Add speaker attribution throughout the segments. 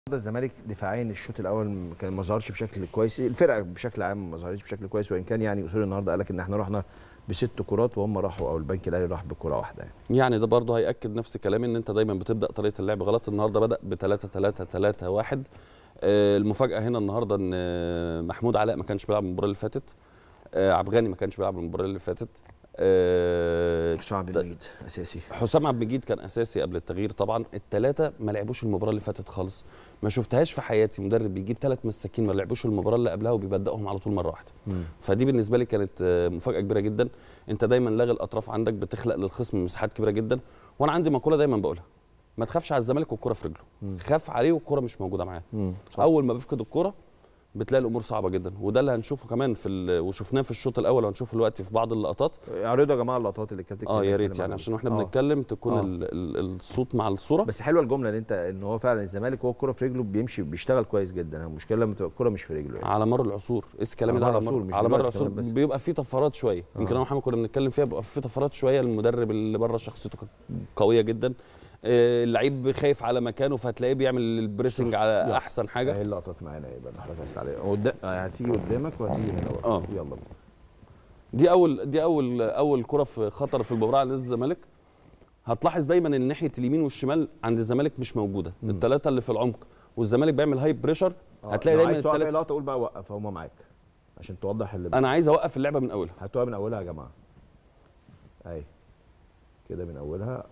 Speaker 1: الزمالك دفاعيا الشوط الاول كان ما ظهرش بشكل كويس الفرقه بشكل عام ما ظهرتش بشكل كويس وان كان يعني اصول النهارده قال لك ان احنا رحنا بست كرات وهم راحوا او البنك الاهلي راح بكره واحده يعني.
Speaker 2: يعني ده برضه هياكد نفس كلامي ان انت دايما بتبدا طريقه اللعب غلط النهارده بدا ب 3 3 3 1 آه، المفاجاه هنا النهارده ان آه، محمود علاء ما كانش بيلعب المباراه اللي فاتت آه، عبد الغني ما كانش بيلعب المباراه اللي فاتت آه،
Speaker 1: حسام عبد المجيد اساسي
Speaker 2: حسام عبد المجيد كان اساسي قبل التغيير طبعا الثلاثه ما لعبوش المباراه اللي فاتت خالص ما شفتهاش في حياتي مدرب بيجيب ثلاث مساكين ما لعبوش المباراه اللي قبلها وبيبداهم على طول مره واحده
Speaker 1: مم.
Speaker 2: فدي بالنسبه لي كانت آه، مفاجاه كبيره جدا انت دايما لاغي الاطراف عندك بتخلق للخصم مساحات كبيره جدا وانا عندي مقوله دايما بقولها ما تخافش على الزمالك والكره في رجله
Speaker 1: مم.
Speaker 2: خاف عليه والكره مش موجوده معاه
Speaker 1: مم. صح.
Speaker 2: اول ما بيفقد الكره بتلاقي الامور صعبه جدا وده اللي هنشوفه كمان في ال- وشفناه في الشوط الاول وهنشوفه دلوقتي في بعض اللقطات
Speaker 1: اعرضوا يا جماعه اللقطات اللي الكابتن
Speaker 2: اه
Speaker 1: كان
Speaker 2: يا ريت
Speaker 1: بيتكلم
Speaker 2: يعني
Speaker 1: عنها.
Speaker 2: عشان واحنا
Speaker 1: آه.
Speaker 2: بنتكلم تكون
Speaker 1: آه.
Speaker 2: ال ال الصوت مع الصوره
Speaker 1: بس حلوه الجمله اللي انت ان هو فعلا الزمالك هو الكره في رجله بيمشي بيشتغل كويس جدا المشكله لما تبقى الكره مش في رجله يعني.
Speaker 2: على مر العصور ايه الكلام
Speaker 1: على
Speaker 2: ده
Speaker 1: مر
Speaker 2: على
Speaker 1: العصور،
Speaker 2: مر
Speaker 1: مش
Speaker 2: على مر
Speaker 1: دلوقتي
Speaker 2: العصور
Speaker 1: كمان بس.
Speaker 2: بيبقى في طفرات شويه يمكن
Speaker 1: آه.
Speaker 2: انا ومحمد كنا بنتكلم فيها بيبقى في طفرات شويه المدرب اللي بره شخصيته كانت قويه جدا آه، اللعيب خايف على مكانه فهتلاقيه بيعمل البريسنج على
Speaker 1: يلا.
Speaker 2: احسن حاجه
Speaker 1: اهي اللقطات معانا يبقى حضرتك عايز تعليق قدام هتيجي قدامك وهتيجي هنا بقى
Speaker 2: آه.
Speaker 1: يلا بقى.
Speaker 2: دي اول دي اول اول كره في خطر في المباراه على نادي الزمالك هتلاحظ دايما ان ناحيه اليمين والشمال عند الزمالك مش موجوده
Speaker 1: مم.
Speaker 2: الثلاثه اللي في العمق والزمالك بيعمل هاي بريشر
Speaker 1: آه،
Speaker 2: هتلاقي
Speaker 1: لو
Speaker 2: دايما
Speaker 1: عايز توقف اي
Speaker 2: الثلاثه
Speaker 1: لقطه قول بقى وقف هم معاك عشان توضح اللي
Speaker 2: انا عايز اوقف اللعبه من اولها
Speaker 1: هاتوها من اولها يا جماعه اهي كده من اولها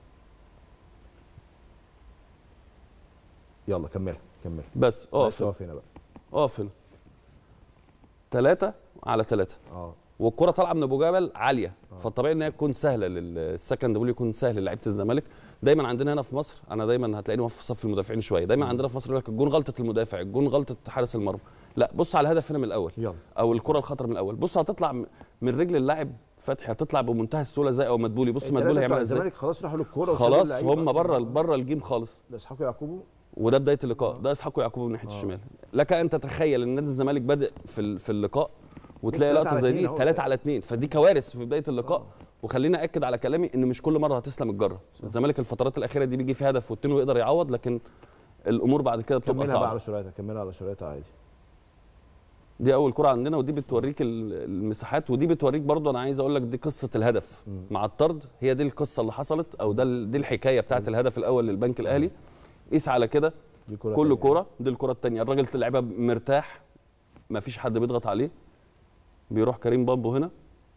Speaker 1: يلا كملها كملها
Speaker 2: بس
Speaker 1: بس
Speaker 2: اقف
Speaker 1: اقف هنا بقى
Speaker 2: اقف هنا ثلاثه على ثلاثه
Speaker 1: اه
Speaker 2: والكره طالعه من ابو جبل عاليه فالطبيعي ان هي تكون سهله للسكند بول يكون سهل للعيبه الزمالك دايما عندنا هنا في مصر انا دايما هتلاقيني واقف في صف المدافعين شويه دايما عندنا في مصر يقول لك الجون غلطه المدافع الجون غلطه حارس المرمى لا بص على الهدف هنا من الاول
Speaker 1: يلا
Speaker 2: او الكره الخطر من الاول بص هتطلع م- من رجل اللاعب فتحي هتطلع بمنتهى السهوله زي او مدبولي بص
Speaker 1: التلاتة
Speaker 2: مدبولي
Speaker 1: بتوع
Speaker 2: هيعملها ازاي
Speaker 1: الزمالك خلاص راحوا للكوره
Speaker 2: خلاص هم بره بره الجيم خالص
Speaker 1: ده اسحاق يعقوبو
Speaker 2: وده بدايه اللقاء ده اسحاق يعقوب من ناحيه
Speaker 1: آه.
Speaker 2: الشمال لك ان تتخيل ان نادي الزمالك بادئ في ال- في اللقاء وتلاقي
Speaker 1: تلاتة
Speaker 2: لقطه
Speaker 1: على
Speaker 2: زي
Speaker 1: اتنين
Speaker 2: دي
Speaker 1: أهو.
Speaker 2: 3 على 2 فدي كوارث في بدايه اللقاء وخليني اكد على كلامي ان مش كل مره هتسلم الجره الزمالك الفترات الاخيره دي بيجي فيها هدف والتاني ويقدر يعوض لكن الامور بعد كده بتبقى
Speaker 1: كملها بقى على
Speaker 2: صعبه
Speaker 1: سرعتها كملها على سرعتها عادي
Speaker 2: دي اول كره عندنا ودي بتوريك ال- المساحات ودي بتوريك برضو انا عايز اقول لك دي قصه الهدف
Speaker 1: مم.
Speaker 2: مع الطرد هي دي القصه اللي حصلت او ده ال- دي الحكايه بتاعت الهدف الاول للبنك الاهلي قيس على كده
Speaker 1: دي كوره
Speaker 2: كل
Speaker 1: تانية.
Speaker 2: كوره دي الكره الثانيه الراجل لعبها مرتاح ما فيش حد بيضغط عليه بيروح كريم بامبو هنا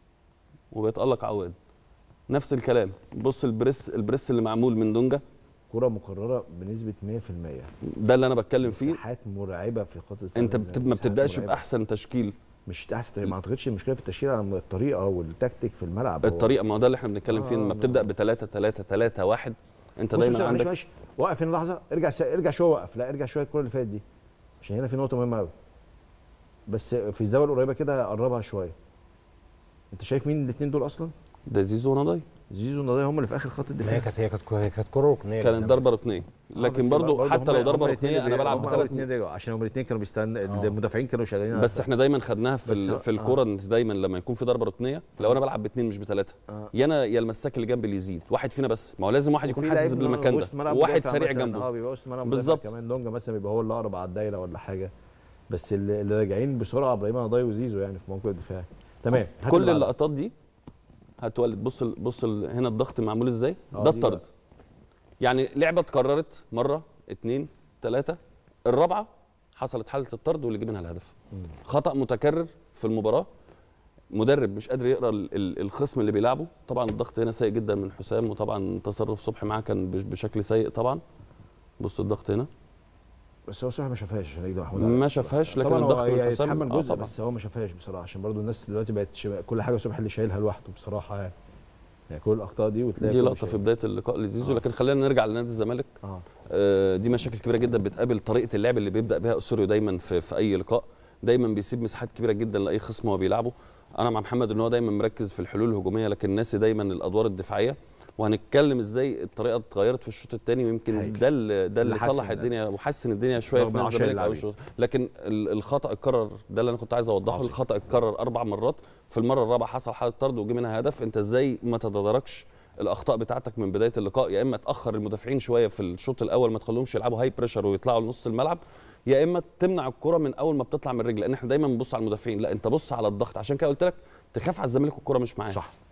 Speaker 2: وبيتالق عواد نفس الكلام بص البريس البريس اللي معمول من دونجا
Speaker 1: كوره مكرره بنسبه 100%
Speaker 2: ده اللي انا بتكلم فيه
Speaker 1: مساحات مرعبه في خط الدفاع
Speaker 2: انت بت... ما بتبداش باحسن تشكيل
Speaker 1: مش احسن ما اعتقدش المشكله في التشكيل على الطريقه والتكتيك في الملعب هو-
Speaker 2: الطريقه ما هو ده اللي احنا بنتكلم فيه
Speaker 1: آه،
Speaker 2: لما
Speaker 1: آه.
Speaker 2: بتبدا ب 3 3 3 1 انت
Speaker 1: بص
Speaker 2: دايما
Speaker 1: بص معلش
Speaker 2: عندك
Speaker 1: معلش وقف هنا لحظه ارجع س... ارجع شويه وقف لا ارجع شويه الكوره اللي فاتت دي عشان هنا في نقطه مهمه قوي بس في الزاويه القريبه كده قربها شويه انت شايف مين الاثنين دول اصلا
Speaker 2: ده زيزو ونضاي
Speaker 1: زيزو ونضايا هم اللي في اخر خط الدفاع
Speaker 3: هي كانت هي كانت هي كانت كوره ركنيه
Speaker 2: كانت
Speaker 3: للزمالك.
Speaker 2: ضربه ركنيه لكن برضو حتى لو ضربه ركنيه انا بلعب بثلاث
Speaker 1: الاثنين رجعوا عشان هم الاثنين كانوا بيستنى
Speaker 3: آه.
Speaker 1: المدافعين كانوا شغالين على
Speaker 2: بس احنا دايما خدناها في
Speaker 1: بس
Speaker 2: ال-
Speaker 1: هو-
Speaker 2: في الكوره انت دايما لما يكون في ضربه ركنيه لو انا بلعب باثنين مش بثلاثه
Speaker 1: آه.
Speaker 2: يا انا يا المساك اللي جنبي اللي يزيد واحد فينا بس ما هو لازم واحد يكون
Speaker 1: وفي
Speaker 2: حاسس
Speaker 1: لعيب
Speaker 2: بالمكان
Speaker 1: وسط
Speaker 2: ده
Speaker 1: ملعب
Speaker 2: وواحد
Speaker 1: مدافع
Speaker 2: سريع
Speaker 1: مثلاً،
Speaker 2: جنبه
Speaker 1: اه بيبقى وسط ملعب
Speaker 2: بالظبط.
Speaker 1: بالظبط كمان دونجا مثلا بيبقى هو اللي اقرب على الدايره ولا حاجه بس اللي, اللي راجعين بسرعه ابراهيم نضاي وزيزو يعني في موقف الدفاع تمام هات
Speaker 2: كل
Speaker 1: اللي بعده.
Speaker 2: اللقطات دي هتولد بص ال- بص ال- هنا الضغط معمول ازاي
Speaker 1: آه،
Speaker 2: ده
Speaker 1: دي
Speaker 2: الطرد
Speaker 1: بقى.
Speaker 2: يعني لعبه اتكررت مره اتنين تلاته الرابعه حصلت حاله الطرد واللي جه منها الهدف خطا متكرر في المباراه مدرب مش قادر يقرا ال- ال- الخصم اللي بيلعبه طبعا الضغط هنا سيء جدا من حسام وطبعا تصرف صبحي معاه كان بش- بشكل سيء طبعا بص الضغط هنا
Speaker 1: بس هو صراحه ما شافهاش عشان يجي محمود
Speaker 2: ما
Speaker 1: علي.
Speaker 2: شافهاش لكن
Speaker 1: طبعا
Speaker 2: الضغط
Speaker 1: هو
Speaker 2: من
Speaker 1: هي
Speaker 2: حسام
Speaker 1: يتحمل
Speaker 2: آه
Speaker 1: جزء
Speaker 2: طبعا.
Speaker 1: بس هو ما شافهاش بصراحه عشان برضو الناس دلوقتي بقت شبه كل حاجه صبحي اللي شايلها لوحده بصراحه يعني يعني كل الاخطاء دي وتلاقي
Speaker 2: دي
Speaker 1: كل
Speaker 2: لقطه في
Speaker 1: شيء.
Speaker 2: بدايه اللقاء لزيزو
Speaker 1: آه.
Speaker 2: لكن خلينا نرجع لنادي الزمالك
Speaker 1: اه
Speaker 2: آه، دي مشاكل كبيره جدا بتقابل طريقه اللعب اللي بيبدا بها اسوريو دايما في, في اي لقاء دايما بيسيب مساحات كبيره جدا لاي خصم هو بيلعبه انا مع محمد ان هو دايما مركز في الحلول الهجوميه لكن ناسي دايما الادوار الدفاعيه وهنتكلم ازاي الطريقه اتغيرت في الشوط الثاني ويمكن
Speaker 1: هايل.
Speaker 2: ده اللي ده اللي
Speaker 1: اللي حسن
Speaker 2: صلح
Speaker 1: ده.
Speaker 2: الدنيا وحسن الدنيا شويه
Speaker 1: رغم
Speaker 2: في نادي
Speaker 1: العشرة
Speaker 2: الزمالك
Speaker 1: اللي
Speaker 2: او
Speaker 1: عليه.
Speaker 2: الشوط لكن ال- الخطا اتكرر ده اللي انا كنت عايز اوضحه
Speaker 1: عظيم.
Speaker 2: الخطا اتكرر اربع مرات في المره الرابعه حصل حاله طرد وجه منها هدف انت ازاي ما تتداركش الاخطاء بتاعتك من بدايه اللقاء يا اما تاخر المدافعين شويه في الشوط الاول ما تخليهمش يلعبوا هاي بريشر ويطلعوا لنص الملعب يا اما تمنع الكره من اول ما بتطلع من الرجل لان احنا دايما بنبص على المدافعين لا انت بص على الضغط عشان كده قلت لك تخاف على الزمالك والكره مش معاه
Speaker 1: صح